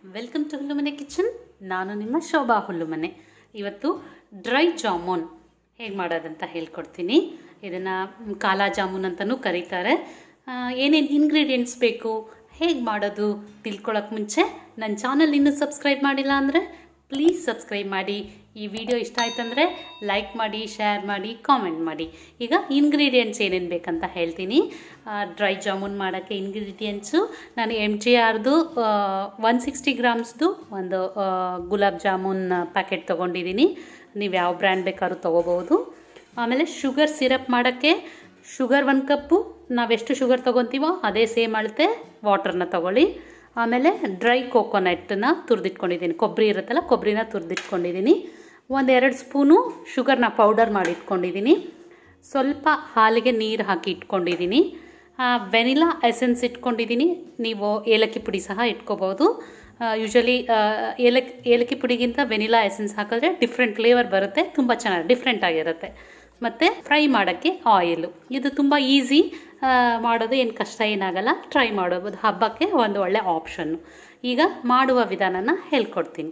welcome to ಹುಲ್ಲುಮನೆ kitchen ನಾನು ನಿಮ್ಮ ಶೋಭಾ ಹುಲ್ಲುಮನೆ ಇವತ್ತು ಡ್ರೈ ಜಾಮೂನ್ ಹೇಗೆ ಮಾಡೋದಂತ ಹೇಳ್ಕೊಡ್ತೀನಿ ಇದನ್ನು ಕಾಲಾ ಜಾಮೂನ್ ಅಂತಲೂ ಕರೀತಾರೆ ಏನೇನು ಇಂಗ್ರೀಡಿಯೆಂಟ್ಸ್ ಬೇಕು ಹೇಗೆ ಮಾಡೋದು ತಿಳ್ಕೊಳಕ್ಕೆ ಮುಂಚೆ ನನ್ನ ಚಾನಲ್ ಇನ್ನೂ ಸಬ್ಸ್ಕ್ರೈಬ್ ಮಾಡಿಲ್ಲ ಅಂದರೆ ಪ್ಲೀಸ್ ಸಬ್ಸ್ಕ್ರೈಬ್ ಮಾಡಿ ಈ ವಿಡಿಯೋ ಇಷ್ಟ ಆಯ್ತಂದರೆ ಲೈಕ್ ಮಾಡಿ ಶೇರ್ ಮಾಡಿ ಕಾಮೆಂಟ್ ಮಾಡಿ ಈಗ ಇಂಗ್ರೀಡಿಯೆಂಟ್ಸ್ ಏನೇನು ಬೇಕಂತ ಹೇಳ್ತೀನಿ ಡ್ರೈ ಜಾಮೂನ್ ಮಾಡೋಕ್ಕೆ ಇಂಗ್ರೀಡಿಯೆಂಟ್ಸು ನಾನು ಎಮ್ ಜಿ ಆರ್ದು ಒನ್ ಸಿಕ್ಸ್ಟಿ ಗ್ರಾಮ್ಸ್ದು ಒಂದು ಆ, ಗುಲಾಬ್ ಜಾಮೂನ್ ಪ್ಯಾಕೆಟ್ ತೊಗೊಂಡಿದ್ದೀನಿ ನೀವು ಯಾವ ಬ್ರ್ಯಾಂಡ್ ಬೇಕಾದ್ರೂ ತೊಗೋಬೋದು ಆಮೇಲೆ ಶುಗರ್ ಸಿರಪ್ ಮಾಡೋಕ್ಕೆ ಶುಗರ್ ಒಂದು ಕಪ್ಪು ನಾವೆಷ್ಟು ಶುಗರ್ ತೊಗೊತೀವೋ ಅದೇ ಸೇಮ್ ಅಳತೆ ವಾಟರ್ನ ತೊಗೊಳ್ಳಿ ಆಮೇಲೆ ಡ್ರೈ ಕೋಕೋನಟ್ನ ತುರಿದಿಟ್ಕೊಂಡಿದ್ದೀನಿ ಕೊಬ್ಬರಿ ಇರುತ್ತಲ್ಲ ಕೊಬ್ಬರಿನ ತುರಿದಿಟ್ಕೊಂಡಿದ್ದೀನಿ ಒಂದೆರಡು ಸ್ಪೂನು ಶುಗರ್ನ ಪೌಡರ್ ಮಾಡಿ ಇಟ್ಕೊಂಡಿದ್ದೀನಿ ಸ್ವಲ್ಪ ಹಾಲಿಗೆ ನೀರು ಹಾಕಿ ಇಟ್ಕೊಂಡಿದ್ದೀನಿ ವೆನಿಲಾ ಎಸೆನ್ಸ್ ಇಟ್ಕೊಂಡಿದ್ದೀನಿ ನೀವು ಏಲಕ್ಕಿ ಪುಡಿ ಸಹ ಇಟ್ಕೋಬೋದು ಯೂಶಲಿ ಏಲಕ್ಕಿ ಏಲಕ್ಕಿ ಪುಡಿಗಿಂತ ವೆನಿಲಾ ಎಸೆನ್ಸ್ ಹಾಕಿದ್ರೆ ಡಿಫ್ರೆಂಟ್ ಫ್ಲೇವರ್ ಬರುತ್ತೆ ತುಂಬ ಚೆನ್ನಾಗಿ ಡಿಫ್ರೆಂಟ್ ಆಗಿರುತ್ತೆ ಮತ್ತು ಫ್ರೈ ಮಾಡೋಕ್ಕೆ ಆಯಿಲು ಇದು ತುಂಬ ಈಸಿ ಮಾಡೋದು ಏನು ಕಷ್ಟ ಏನಾಗಲ್ಲ ಟ್ರೈ ಮಾಡಬಹುದು ಹಬ್ಬಕ್ಕೆ ಒಂದು ಒಳ್ಳೆ ಆಪ್ಷನ್ನು ಈಗ ಮಾಡುವ ವಿಧಾನನ ಹೇಳ್ಕೊಡ್ತೀನಿ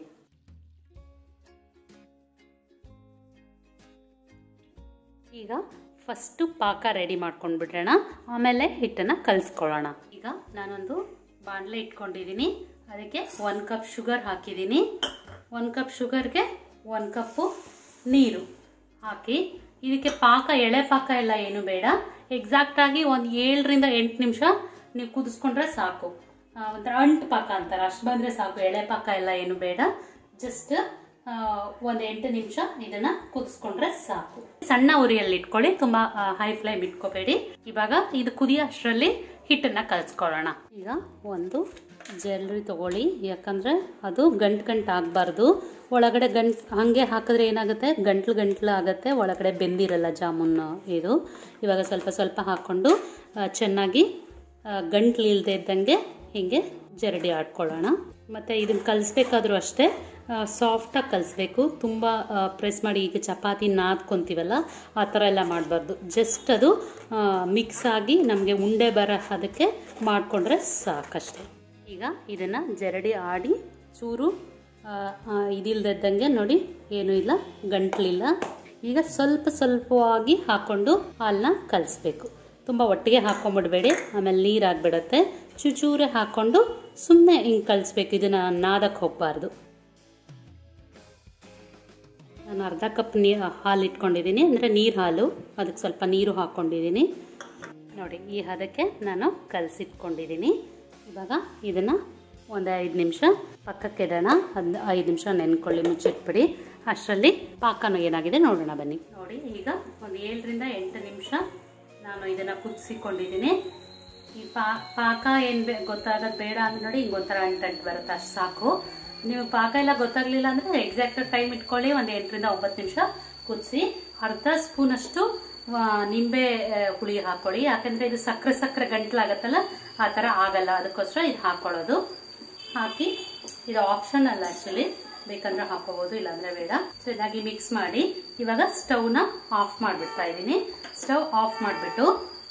ಈಗ ಫಸ್ಟು ಪಾಕ ರೆಡಿ ಮಾಡ್ಕೊಂಡು ಬಿಡೋಣ ಆಮೇಲೆ ಹಿಟ್ಟನ್ನು ಕಲಿಸ್ಕೊಳ್ಳೋಣ ಈಗ ನಾನೊಂದು ಬಾಣಲೆ ಇಟ್ಕೊಂಡಿದ್ದೀನಿ ಅದಕ್ಕೆ ಒಂದು ಕಪ್ ಶುಗರ್ ಹಾಕಿದ್ದೀನಿ ಒಂದು ಕಪ್ ಶುಗರ್ಗೆ ಒಂದು ಕಪ್ಪು ನೀರು ಹಾಕಿ ಇದಕ್ಕೆ ಪಾಕ ಎಳೆ ಪಾಕ ಎಲ್ಲ ಏನು ಬೇಡ ಎಕ್ಸಾಕ್ಟಾಗಿ ಒಂದು ಏಳರಿಂದ ಎಂಟು ನಿಮಿಷ ನೀವು ಕುದಿಸ್ಕೊಂಡ್ರೆ ಸಾಕು ಆ, ಒಂಥರ ಅಂಟು ಪಾಕ ಅಂತಾರೆ ಅಷ್ಟು ಬಂದರೆ ಸಾಕು ಎಳೆ ಪಾಕ ಎಲ್ಲ ಏನು ಬೇಡ ಜಸ್ಟ್ ಒಂದು ಎಂಟು ನಿಮಿಷ ಇದನ್ನ ಕುದಿಸ್ಕೊಂಡ್ರೆ ಸಾಕು ಸಣ್ಣ ಉರಿಯಲ್ಲಿ ಇಟ್ಕೊಳ್ಳಿ ತುಂಬಾ ಹೈ ಫ್ಲೇಮ್ ಇಟ್ಕೋಬೇಡಿ ಇವಾಗ ಇದು ಕುದಿಯೋ ಅಷ್ಟರಲ್ಲಿ ಹಿಟ್ಟನ್ನ ಕಲ್ಸ್ಕೊಳ್ಳೋಣ ಈಗ ಒಂದು ಜಲ್ರಿ ತಗೊಳ್ಳಿ ಯಾಕಂದ್ರೆ ಅದು ಗಂಟು ಗಂಟು ಆಗಬಾರ್ದು ಒಳಗಡೆ ಗಂಟ್ ಹಾಗೆ ಹಾಕಿದ್ರೆ ಏನಾಗುತ್ತೆ ಗಂಟ್ಲು ಗಂಟ್ಲು ಆಗುತ್ತೆ ಒಳಗಡೆ ಬೆಂದಿರಲ್ಲ ಜಾಮೂನ್ ಇದು ಇವಾಗ ಸ್ವಲ್ಪ ಸ್ವಲ್ಪ ಹಾಕ್ಕೊಂಡು ಆ, ಚೆನ್ನಾಗಿ ಗಂಟ್ಲು ಇಲ್ಲದೆ ಇದ್ದಂಗೆ ಹೀಗೆ ಜರಡಿ ಆಡ್ಕೊಳ್ಳೋಣ ಮತ್ತು ಇದನ್ನು ಕಲಿಸ್ಬೇಕಾದ್ರೂ ಅಷ್ಟೇ ಸಾಫ್ಟಾಗಿ ಕಲಿಸ್ಬೇಕು ತುಂಬ ಪ್ರೆಸ್ ಮಾಡಿ ಈಗ ಚಪಾತಿ ನಾದ್ಕೊತೀವಲ್ಲ ಆ ಥರ ಎಲ್ಲ ಮಾಡಬಾರ್ದು ಜಸ್ಟ್ ಅದು ಮಿಕ್ಸ್ ಆಗಿ ನಮಗೆ ಉಂಡೆ ಬರೋ ಅದಕ್ಕೆ ಮಾಡಿಕೊಂಡ್ರೆ ಸಾಕಷ್ಟೆ ಈಗ ಇದನ್ನು ಜರಡಿ ಆಡಿ ಚೂರು ಇದಿಲ್ದಿದ್ದಂಗೆ ನೋಡಿ ಏನೂ ಇಲ್ಲ ಗಂಟ್ಲಿಲ್ಲ ಈಗ ಸ್ವಲ್ಪ ಸ್ವಲ್ಪವಾಗಿ ಹಾಕ್ಕೊಂಡು ಹಾಲನ್ನ ಕಲಿಸ್ಬೇಕು ತುಂಬ ಒಟ್ಟಿಗೆ ಹಾಕ್ಕೊಂಬಿಡ್ಬೇಡಿ ಆಮೇಲೆ ನೀರು ಆಗಿಬಿಡುತ್ತೆ ಚೂಚೂರೆ ಹಾಕ್ಕೊಂಡು ಸುಮ್ಮನೆ ಹಿಂಗೆ ಕಲಿಸ್ಬೇಕು ಇದನ್ನು ನಾದಕ್ಕೆ ಹೋಗಬಾರ್ದು ನಾನು ಅರ್ಧ ಕಪ್ ನೀ ಹಾಲು ಇಟ್ಕೊಂಡಿದ್ದೀನಿ ಅಂದರೆ ನೀರು ಹಾಲು ಅದಕ್ಕೆ ಸ್ವಲ್ಪ ನೀರು ಹಾಕ್ಕೊಂಡಿದ್ದೀನಿ ನೋಡಿ ಈ ಹದಕ್ಕೆ ನಾನು ಕಲಸಿಟ್ಕೊಂಡಿದ್ದೀನಿ ಇವಾಗ ಇದನ್ನು ಒಂದು ಐದು ನಿಮಿಷ ಪಕ್ಕಕ್ಕೆ ಇಡೋಣ ಅದು ಐದು ನಿಮಿಷ ನೆನ್ಕೊಳ್ಳಿ ಮುಚ್ಚಿಟ್ಬಿಡಿ ಅಷ್ಟರಲ್ಲಿ ಪಾಕನೂ ಏನಾಗಿದೆ ನೋಡೋಣ ಬನ್ನಿ ನೋಡಿ ಈಗ ಒಂದು ಏಳರಿಂದ ಎಂಟು ನಿಮಿಷ ನಾನು ಇದನ್ನು ಕುದಿಸಿಕೊಂಡಿದ್ದೀನಿ ಈ ಪಾ ಪಾಕ ಏನು ಬೇ ಗೊತ್ತಾಗೋದು ಬೇಡ ಅಂದ್ರೆ ನೋಡಿ ಹಿಂಗೆ ಒಂಥರ ಅಂಟಂಟು ಬರುತ್ತೆ ಅಷ್ಟು ಸಾಕು ನೀವು ಪಾಕ ಎಲ್ಲ ಗೊತ್ತಾಗಲಿಲ್ಲ ಅಂದರೆ ಎಕ್ಸಾಕ್ಟ್ ಟೈಮ್ ಇಟ್ಕೊಳ್ಳಿ ಒಂದು ಎಂಟರಿಂದ ಒಂಬತ್ತು ನಿಮಿಷ ಕುದಿಸಿ ಅರ್ಧ ಸ್ಪೂನಷ್ಟು ಆ, ನಿಂಬೆ ಆ, ಹುಳಿ ಹಾಕೊಳ್ಳಿ ಯಾಕಂದ್ರೆ ಇದು ಸಕ್ಕರೆ ಸಕ್ಕರೆ ಗಂಟ್ಲಾಗತ್ತಲ್ಲ ಆ ಥರ ಆಗಲ್ಲ ಅದಕ್ಕೋಸ್ಕರ ಇದು ಹಾಕೊಳ್ಳೋದು ಹಾಕಿ ಇದು ಆಪ್ಷನ್ ಅಲ್ಲ ಆ್ಯಕ್ಚುಲಿ ಬೇಕಂದ್ರೆ ಹಾಕೋಬಹುದು ಇಲ್ಲಾಂದ್ರೆ ಬೇಡ ಚೆನ್ನಾಗಿ ಮಿಕ್ಸ್ ಮಾಡಿ ಇವಾಗ ಸ್ಟವ್ನ ಆಫ್ ಮಾಡಿಬಿಡ್ತಾ ಇದ್ದೀನಿ ಸ್ಟವ್ ಆಫ್ ಮಾಡಿಬಿಟ್ಟು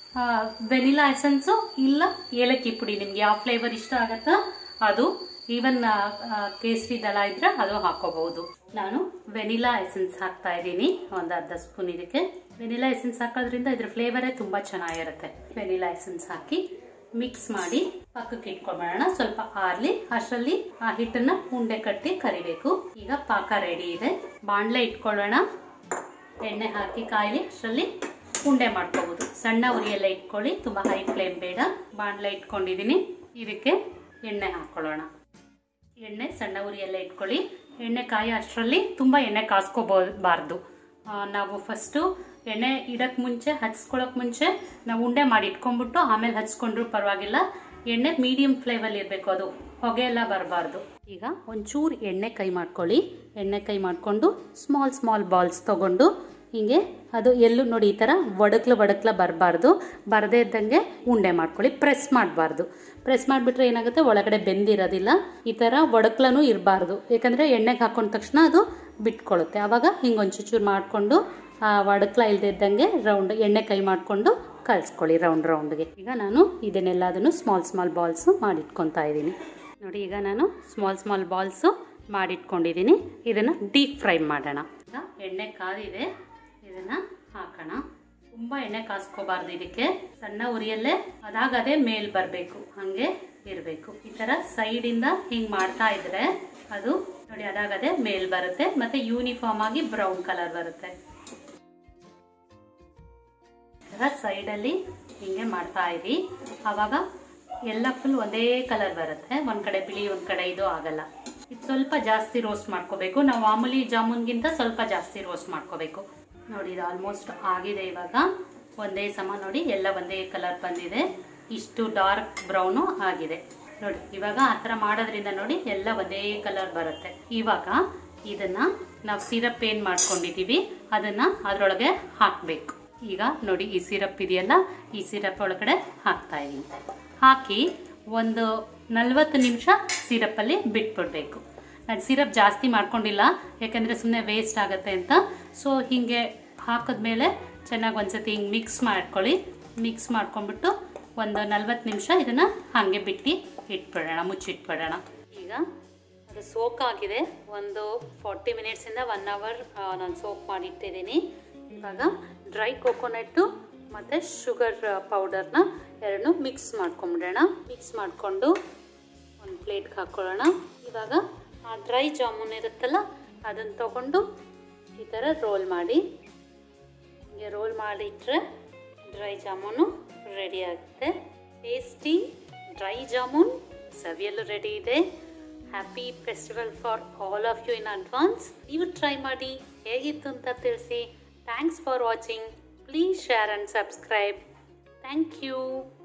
ವೆನಿಲಾ ಎಸೆನ್ಸು ಇಲ್ಲ ಏಲಕ್ಕಿ ಪುಡಿ ನಿಮ್ಗೆ ಯಾವ ಫ್ಲೇವರ್ ಇಷ್ಟ ಆಗತ್ತಾ ಅದು ಈವನ್ ಕೇಸರಿ ದಳ ಇದ್ರೆ ಅದು ಹಾಕೋಬಹುದು ನಾನು ವೆನಿಲಾ ಎಸೆನ್ಸ್ ಹಾಕ್ತಾ ಇದ್ದೀನಿ ಒಂದು ಅರ್ಧ ಸ್ಪೂನ್ ಇದಕ್ಕೆ ವೆನಿಲಾ ಎಸೆನ್ಸ್ ಹಾಕೋದ್ರಿಂದ ಇದ್ರ ಫ್ಲೇವರೇ ತುಂಬಾ ಚೆನ್ನಾಗಿರುತ್ತೆ ವೆನಿಲಾ ಎಸೆನ್ಸ್ ಹಾಕಿ ಮಿಕ್ಸ್ ಮಾಡಿ ಪಕ್ಕಕ್ಕೆ ಇಟ್ಕೊಂಡ್ಬಿಡೋಣ ಸ್ವಲ್ಪ ಆರ್ಲಿ ಅಷ್ಟರಲ್ಲಿ ಆ ಹಿಟ್ಟನ್ನ ಉಂಡೆ ಕಟ್ಟಿ ಕರಿಬೇಕು ಈಗ ಪಾಕ ರೆಡಿ ಇದೆ ಬಾಣಲೆ ಇಟ್ಕೊಳ್ಳೋಣ ಎಣ್ಣೆ ಹಾಕಿ ಕಾಯಿಲಿ ಅಷ್ಟರಲ್ಲಿ ಉಂಡೆ ಮಾಡ್ಕೋಬಹುದು ಸಣ್ಣ ಉರಿಯೆಲ್ಲ ಇಟ್ಕೊಳ್ಳಿ ತುಂಬಾ ಹೈ ಫ್ಲೇಮ್ ಬೇಡ ಬಾಣಲೆ ಇಟ್ಕೊಂಡಿದ್ದೀನಿ ಇದಕ್ಕೆ ಎಣ್ಣೆ ಹಾಕೊಳ್ಳೋಣ ಎಣ್ಣೆ ಸಣ್ಣ ಉರಿಯೆಲ್ಲ ಇಟ್ಕೊಳ್ಳಿ ಎಣ್ಣೆ ಕಾಯಿ ಅಷ್ಟರಲ್ಲಿ ತುಂಬ ಎಣ್ಣೆ ಕಾಸ್ಕೋಬಾರ್ದು ನಾವು ಫಸ್ಟು ಎಣ್ಣೆ ಇಡಕ್ಕೆ ಮುಂಚೆ ಹಚ್ಕೊಳಕ್ ಮುಂಚೆ ನಾವು ಉಂಡೆ ಮಾಡಿ ಇಟ್ಕೊಂಡ್ಬಿಟ್ಟು ಆಮೇಲೆ ಹಚ್ಕೊಂಡ್ರು ಪರವಾಗಿಲ್ಲ ಎಣ್ಣೆ ಮೀಡಿಯಂ ಫ್ಲೇಮಲ್ಲಿ ಇರಬೇಕು ಅದು ಹೊಗೆ ಎಲ್ಲ ಬರಬಾರ್ದು ಈಗ ಒಂಚೂರು ಎಣ್ಣೆ ಕೈ ಮಾಡ್ಕೊಳ್ಳಿ ಎಣ್ಣೆ ಕೈ ಮಾಡಿಕೊಂಡು ಸ್ಮಾಲ್ ಸ್ಮಾಲ್ ಬಾಲ್ಸ್ ತಗೊಂಡು ಹೀಗೆ ಅದು ಎಲ್ಲೂ ನೋಡಿ ಈ ಥರ ಒಡಕ್ಲು ಒಡಕ್ಲ ಬರಬಾರ್ದು ಬರದೇ ಇದ್ದಂಗೆ ಉಂಡೆ ಮಾಡ್ಕೊಳ್ಳಿ ಪ್ರೆಸ್ ಮಾಡಬಾರ್ದು ಪ್ರೆಸ್ ಮಾಡಿಬಿಟ್ರೆ ಏನಾಗುತ್ತೆ ಒಳಗಡೆ ಬೆಂದಿರೋದಿಲ್ಲ ಈ ಥರ ಒಡಕ್ಲನೂ ಇರಬಾರ್ದು ಯಾಕಂದರೆ ಎಣ್ಣೆಗೆ ಹಾಕೊಂಡ ತಕ್ಷಣ ಅದು ಬಿಟ್ಕೊಳ್ಳುತ್ತೆ ಆವಾಗ ಹಿಂಗೆ ಒಂದು ಚೂಚೂರು ಮಾಡಿಕೊಂಡು ಆ ಒಡಕ್ಲ ಇಲ್ಲದೆ ಇದ್ದಂಗೆ ರೌಂಡ್ ಎಣ್ಣೆ ಕೈ ಮಾಡಿಕೊಂಡು ಕಲಿಸ್ಕೊಳ್ಳಿ ರೌಂಡ್ ರೌಂಡ್ಗೆ ಈಗ ನಾನು ಇದನ್ನೆಲ್ಲದನ್ನು ಸ್ಮಾಲ್ ಸ್ಮಾಲ್ ಬಾಲ್ಸು ಮಾಡಿಟ್ಕೊತಾ ಇದ್ದೀನಿ ನೋಡಿ ಈಗ ನಾನು ಸ್ಮಾಲ್ ಸ್ಮಾಲ್ ಬಾಲ್ಸು ಮಾಡಿಟ್ಕೊಂಡಿದ್ದೀನಿ ಇದನ್ನು ಡೀಪ್ ಫ್ರೈ ಮಾಡೋಣ ಈಗ ಎಣ್ಣೆ ಕಾದಿದೆ ಇದನ್ನು ಹಾಕೋಣ ತುಂಬ ಎಣ್ಣೆ ಕಾಸ್ಕೋಬಾರ್ದು ಇದಕ್ಕೆ ಸಣ್ಣ ಉರಿಯಲ್ಲೇ ಅದಾಗದೇ ಮೇಲ್ ಬರಬೇಕು ಹಾಗೆ ಇರಬೇಕು ಈ ಥರ ಸೈಡಿಂದ ಹಿಂಗೆ ಮಾಡ್ತಾ ಇದ್ರೆ ಅದು ನೋಡಿ ಅದಾಗದೆ ಮೇಲ್ ಬರುತ್ತೆ ಮತ್ತೆ ಯೂನಿಫಾರ್ಮ್ ಆಗಿ ಬ್ರೌನ್ ಕಲರ್ ಬರುತ್ತೆ ಥರ ಸೈಡಲ್ಲಿ ಹಿಂಗೆ ಮಾಡ್ತಾ ಇರಿ ಆವಾಗ ಎಲ್ಲ ಫುಲ್ ಒಂದೇ ಕಲರ್ ಬರುತ್ತೆ ಒಂದು ಕಡೆ ಬಿಳಿ ಒಂದು ಕಡೆ ಇದು ಆಗಲ್ಲ ಇದು ಸ್ವಲ್ಪ ಜಾಸ್ತಿ ರೋಸ್ಟ್ ಮಾಡ್ಕೋಬೇಕು ನಾವು ಮಾಮೂಲಿ ಜಾಮೂನ್ಗಿಂತ ಸ್ವಲ್ಪ ಜಾಸ್ತಿ ರೋಸ್ಟ್ ಮಾಡ್ಕೋಬೇಕು ನೋಡಿ ಇದು ಆಲ್ಮೋಸ್ಟ್ ಆಗಿದೆ ಇವಾಗ ಒಂದೇ ಸಮ ನೋಡಿ ಎಲ್ಲ ಒಂದೇ ಕಲರ್ ಬಂದಿದೆ ಇಷ್ಟು ಡಾರ್ಕ್ ಬ್ರೌನು ಆಗಿದೆ ನೋಡಿ ಇವಾಗ ಆ ಥರ ಮಾಡೋದ್ರಿಂದ ನೋಡಿ ಎಲ್ಲ ಒಂದೇ ಕಲರ್ ಬರುತ್ತೆ ಇವಾಗ ಇದನ್ನ ನಾವು ಸಿರಪ್ ಏನು ಮಾಡ್ಕೊಂಡಿದ್ದೀವಿ ಅದನ್ನ ಅದರೊಳಗೆ ಹಾಕಬೇಕು ಈಗ ನೋಡಿ ಈ ಸಿರಪ್ ಇದೆಯಲ್ಲ ಈ ಸಿರಪ್ ಒಳಗಡೆ ಹಾಕ್ತಾ ಇದ್ದೀನಿ ಹಾಕಿ ಒಂದು ನಲ್ವತ್ತು ನಿಮಿಷ ಸಿರಪ್ಪಲ್ಲಿ ಬಿಟ್ಬಿಡ್ಬೇಕು ನಾನು ಸಿರಪ್ ಜಾಸ್ತಿ ಮಾಡ್ಕೊಂಡಿಲ್ಲ ಯಾಕೆಂದರೆ ಸುಮ್ಮನೆ ವೇಸ್ಟ್ ಆಗುತ್ತೆ ಅಂತ ಸೊ ಹೀಗೆ ಹಾಕಿದ್ಮೇಲೆ ಚೆನ್ನಾಗಿ ಒಂದ್ಸತಿ ಹಿಂಗೆ ಮಿಕ್ಸ್ ಮಾಡ್ಕೊಳ್ಳಿ ಮಿಕ್ಸ್ ಮಾಡ್ಕೊಂಡ್ಬಿಟ್ಟು ಒಂದು ನಲ್ವತ್ತು ನಿಮಿಷ ಇದನ್ನು ಹಾಗೆ ಬಿಟ್ಟು ಇಟ್ಬಿಡೋಣ ಮುಚ್ಚಿಟ್ಬಿಡೋಣ ಈಗ ಅದು ಸೋಕ್ ಆಗಿದೆ ಒಂದು ಫಾರ್ಟಿ ಮಿನಿಟ್ಸಿಂದ ಒನ್ ಅವರ್ ನಾನು ಸೋಕ್ ಮಾಡಿಟ್ಟಿದ್ದೀನಿ ಇವಾಗ ಡ್ರೈ ಕೋಕೋನಟ್ಟು ಮತ್ತು ಶುಗರ್ ಪೌಡರ್ನ ಎರಡನ್ನೂ ಮಿಕ್ಸ್ ಮಾಡ್ಕೊಂಬಿಡೋಣ ಮಿಕ್ಸ್ ಮಾಡಿಕೊಂಡು ಒಂದು ಪ್ಲೇಟ್ಗೆ ಹಾಕ್ಕೊಳ್ಳೋಣ ಇವಾಗ ಆ ಡ್ರೈ ಜಾಮೂನ್ ಇರುತ್ತಲ್ಲ ಅದನ್ನು ತಗೊಂಡು ಈ ಥರ ರೋಲ್ ಮಾಡಿ ಹೀಗೆ ರೋಲ್ ಮಾಡಿಟ್ರೆ ಡ್ರೈ ಜಾಮೂನು ರೆಡಿ ಆಗುತ್ತೆ ಟೇಸ್ಟಿ ಡ್ರೈ ಜಾಮೂನ್ ಸವಿಯಲು ರೆಡಿ ಇದೆ happy festival for all of you in advance ನೀವು ಟ್ರೈ ಮಾಡಿ ಹೇಗಿತ್ತು ಅಂತ ತಿಳಿಸಿ thanks for watching please share and subscribe thank you